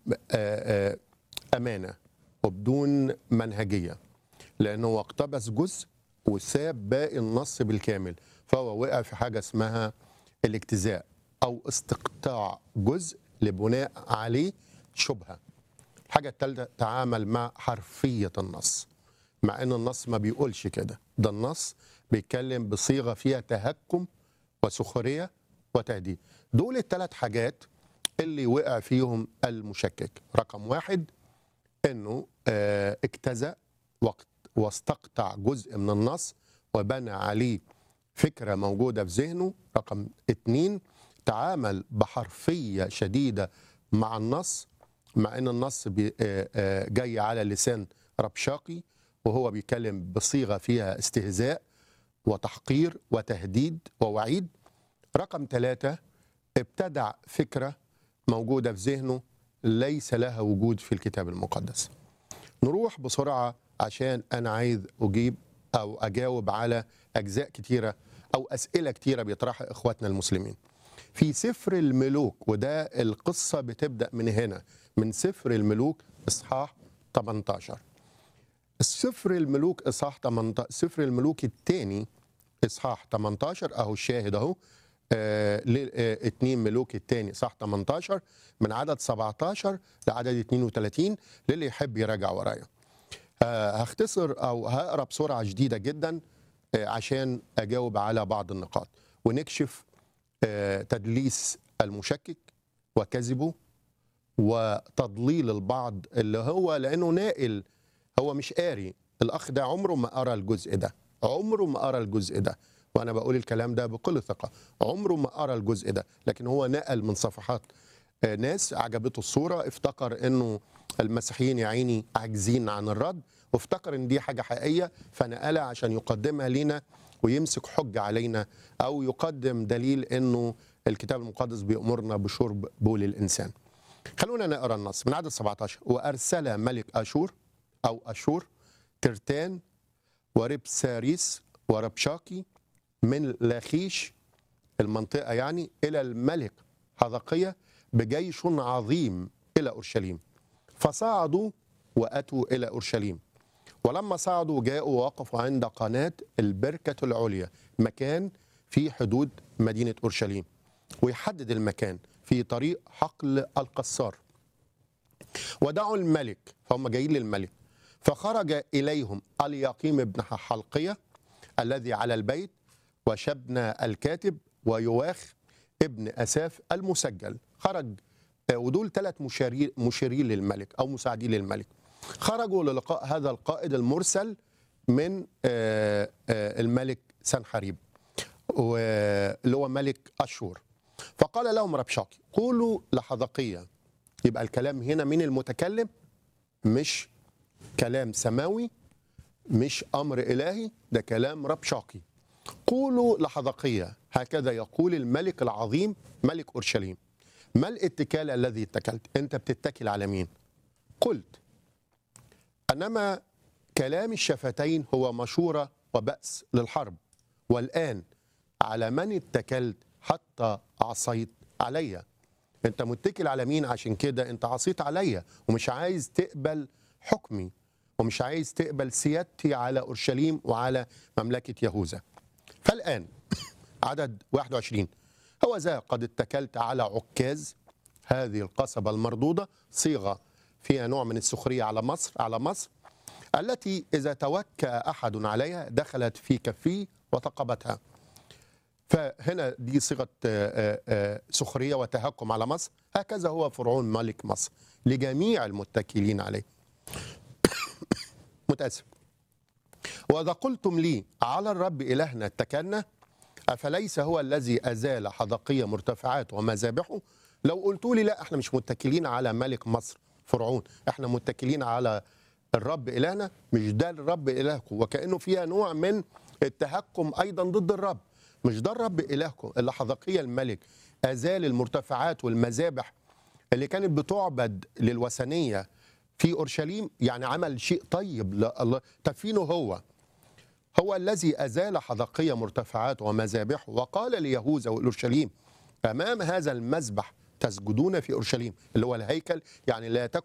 آه، آه، امانه وبدون منهجيه لانه هو اقتبس جزء وساب باقي النص بالكامل فهو وقع في حاجه اسمها الاجتزاء او استقطاع جزء لبناء عليه شبهه الحاجه الثالثه تعامل مع حرفيه النص مع ان النص ما بيقولش كده ده النص بيتكلم بصيغه فيها تهكم وسخريه وتهديد دول الثلاث حاجات اللي وقع فيهم المشكك رقم واحد انه آه، اجتزأ وقت واستقطع جزء من النص وبنى عليه فكرة موجودة في ذهنه رقم اتنين تعامل بحرفية شديدة مع النص مع ان النص بي- آه، آه، جاي على لسان ربشاقي وهو بيتكلم بصيغة فيها استهزاء وتحقير وتهديد ووعيد رقم ثلاثة ابتدع فكرة موجودة في ذهنه ليس لها وجود في الكتاب المقدس نروح بسرعة عشان أنا عايز أجيب أو أجاوب على أجزاء كتيرة أو أسئلة كتيرة بيطرحها إخواتنا المسلمين في سفر الملوك وده القصة بتبدأ من هنا من سفر الملوك إصحاح 18 سفر الملوك إصحاح 18 سفر الملوك الثاني إصحاح 18 أهو الشاهد أهو آه، ل- آه، اتنين ملوك الثاني صح 18 من عدد 17 لعدد 32 للي يحب يراجع ورايا آه، هختصر او هقرا بسرعه شديده جدا آه، عشان اجاوب على بعض النقاط ونكشف آه، تدليس المشكك وكذبه وتضليل البعض اللي هو لانه نائل هو مش قاري الاخ ده عمره ما قرا الجزء ده عمره ما قرا الجزء ده وانا بقول الكلام ده بكل ثقه عمره ما قرا الجزء ده لكن هو نقل من صفحات آه، ناس عجبته الصوره افتكر انه المسيحيين يا عيني عاجزين عن الرد وافتكر ان دي حاجه حقيقيه فنقلها عشان يقدمها لينا ويمسك حجه علينا او يقدم دليل انه الكتاب المقدس بيامرنا بشرب بول الانسان خلونا نقرا النص من عدد 17 وارسل ملك اشور او اشور ترتان وربساريس وربشاكي من لاخيش المنطقه يعني الى الملك حذقية بجيش عظيم الى اورشليم فصعدوا واتوا الى اورشليم ولما صعدوا جاءوا ووقفوا عند قناه البركه العليا مكان في حدود مدينه اورشليم ويحدد المكان في طريق حقل القصار ودعوا الملك فهم جايين للملك فخرج إليهم اليقيم بن حلقية الذي على البيت وشبنا الكاتب ويواخ ابن أساف المسجل خرج آه، ودول ثلاث مشاري- مشيرين للملك أو مساعدين للملك خرجوا للقاء هذا القائد المرسل من آه، آه، الملك سنحريب واللي هو ملك أشور فقال لهم ربشاقي قولوا لحذقية يبقى الكلام هنا من المتكلم مش كلام سماوي مش امر الهي ده كلام ربشاقي قولوا لحذقية هكذا يقول الملك العظيم ملك اورشليم ما الاتكال الذي اتكلت انت بتتكل على مين قلت انما كلام الشفتين هو مشوره وبأس للحرب والان على من اتكلت حتى عصيت عليّ انت متكل على مين عشان كده انت عصيت عليا ومش عايز تقبل حكمي ومش عايز تقبل سيادتي على اورشليم وعلى مملكه يهوذا فالان عدد 21 هو ذا قد اتكلت على عكاز هذه القصبه المردوده صيغه فيها نوع من السخريه على مصر على مصر التي اذا توكى احد عليها دخلت في كفيه وثقبتها فهنا دي صيغه آه، آه، آه، سخريه وتهكم على مصر هكذا هو فرعون ملك مصر لجميع المتكلين عليه متاسف واذا قلتم لي على الرب الهنا اتكلنا افليس هو الذي ازال حدقيه مرتفعات ومذابحه لو قلتوا لي لا احنا مش متكلين على ملك مصر فرعون احنا متكلين على الرب الهنا مش ده الرب الهكم وكانه فيها نوع من التهكم ايضا ضد الرب مش ده الرب الهكم اللي حدقيه الملك ازال المرتفعات والمذابح اللي كانت بتعبد للوثنيه في اورشليم يعني عمل شيء طيب لله طب فينه هو هو الذي أزال حدقية مرتفعات ومذابحه وقال ليهوذا وأورشليم أمام هذا المذبح تسجدون في اورشليم اللي هو الهيكل يعني لا تكن